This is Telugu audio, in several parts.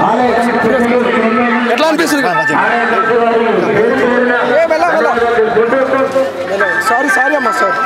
ఎట్లా అనిపిస్తుంది ఏ వెళ్ళా వెళ్ళా సారీ సారీ అమ్మా సారీ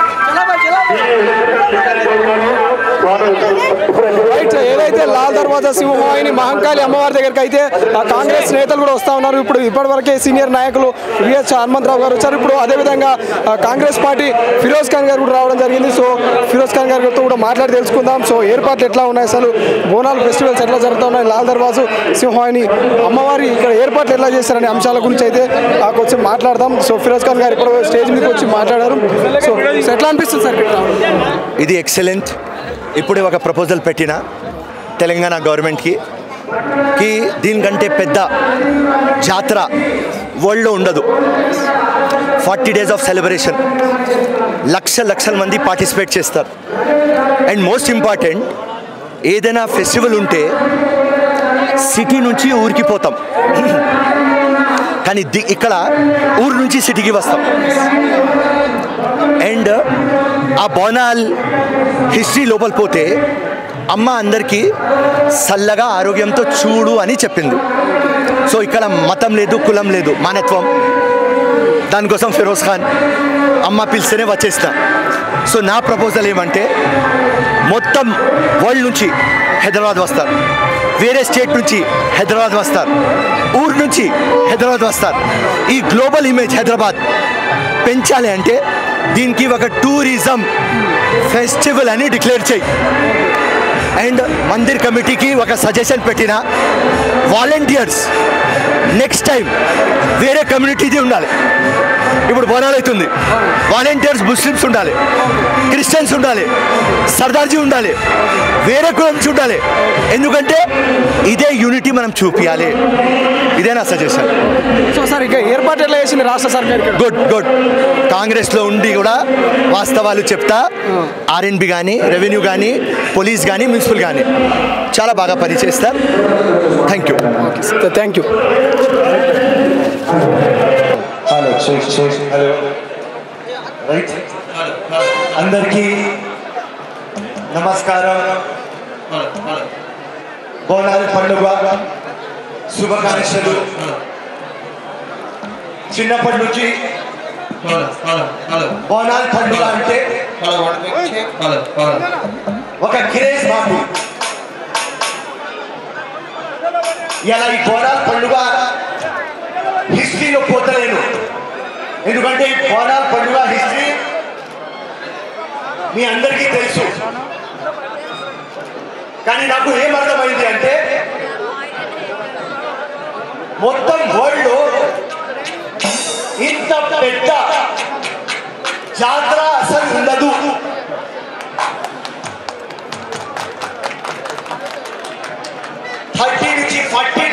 రైట్ ఏదైతే లాల్ దర్వాజా సింహవాహిని మహంకాళి అమ్మవారి దగ్గరికి అయితే ఆ కాంగ్రెస్ నేతలు కూడా వస్తా ఉన్నారు ఇప్పుడు ఇప్పటివరకే సీనియర్ నాయకులు విఎస్ హనుమంతరావు గారు వచ్చారు ఇప్పుడు అదేవిధంగా ఆ, కాంగ్రెస్ పార్టీ ఫిరోజ్ ఖాన్ గారు కూడా రావడం జరిగింది సో ఫిరోజ్ ఖాన్ గారితో కూడా మాట్లాడి తెలుసుకుందాం సో ఏర్పాట్లు ఎట్లా ఉన్నాయి అసలు బోనాలు ఫెస్టివల్స్ ఎట్లా జరుగుతున్నాయి లాల్ దర్వాజు సింహవాహిని అమ్మవారి ఇక్కడ ఏర్పాట్లు ఎట్లా చేశారనే అంశాల గురించి అయితే ఆ, కొంచెం మాట్లాడదాం సో ఫిరోజ్ ఖాన్ గారు ఇప్పుడు స్టేజ్ మీదకి వచ్చి మాట్లాడారు సో సో ఎట్లా అనిపిస్తుంది సార్ ఇక్కడ రావడం? ఇది ఎక్సలెంట్ ఇప్పుడే ఒక ప్రపోజల్ పెట్టిన తెలంగాణ గవర్నమెంట్కి కి దీనికంటే పెద్ద జాతర వరల్డ్లో ఉండదు ఫార్టీ డేస్ ఆఫ్ సెలబ్రేషన్ లక్ష లక్షల మంది పార్టిసిపేట్ చేస్తారు అండ్ మోస్ట్ ఇంపార్టెంట్ ఏదైనా ఫెస్టివల్ ఉంటే సిటీ నుంచి ఊరికి పోతాం కానీ ది- ఇక్కడ ఊరు నుంచి సిటీకి వస్తాం అండ్ ఆ బోనాల్ హిస్టరీ లోపల పోతే అమ్మ అందరికీ చల్లగా ఆరోగ్యంతో చూడు అని చెప్పింది సో ఇక్కడ మతం లేదు కులం లేదు మానత్వం దానికోసం ఫిరోజ్ ఖాన్ అమ్మ పిలిస్తేనే వచ్చేసిన సో నా ప్రపోజల్ ఏమంటే మొత్తం వరల్డ్ నుంచి హైదరాబాద్ వస్తారు వేరే స్టేట్ నుంచి హైదరాబాద్ వస్తారు ఊరు నుంచి హైదరాబాద్ వస్తారు ఈ గ్లోబల్ ఇమేజ్ హైదరాబాద్ పెంచాలి అంటే దీనికి ఒక టూరిజం ఫెస్టివల్ అని డిక్లేర్ చేయి అండ్ మందిర్ కమిటీకి ఒక సజెషన్ పెట్టిన వాలంటీర్స్ నెక్స్ట్ టైం వేరే కమ్యూనిటీది ఉండాలి ఇప్పుడు బోనాలు అవుతుంది వాలంటీర్స్ ముస్లిమ్స్ ఉండాలి క్రిస్టియన్స్ ఉండాలి సర్దార్జీ ఉండాలి వేరే కులం నుంచి ఉండాలి ఎందుకంటే ఇదే యూనిటీ మనం చూపించాలి ఇదే నా సజెషన్ సో సార్ ఇక ఏర్పాటు ఎట్లా చేసింది రాష్ట్ర సర్కార్ ఇక్కడ గుడ్ గుడ్ కాంగ్రెస్లో ఉండి కూడా వాస్తవాలు చెప్తా ఆర్ఎన్బి కానీ రెవెన్యూ కానీ పోలీస్ కానీ మున్సిపల్ కానీ చాలా బాగా పనిచేస్తారు thank you thank you hello check check hello right అందరికీ నమస్కారం బోనాల పండుగ శుభాకాంక్షలు చిన్నప్పటి నుంచి బోనాల పండుగ అంటే ఒక క్రేజ్ మాకు ఇలా ఈ బోనాల పండుగ హిస్టరీలో పోతలేను ఎందుకంటే ఈ బోనాల పండుగ హిస్టరీ మీ అందరికీ తెలుసు కానీ నాకు ఏం అర్థమైంది అంటే మొత్తం వరల్డ్ ఇంత పెద్ద జాతర అసలు ఉండదు థర్టీ నుంచి ఫార్టీ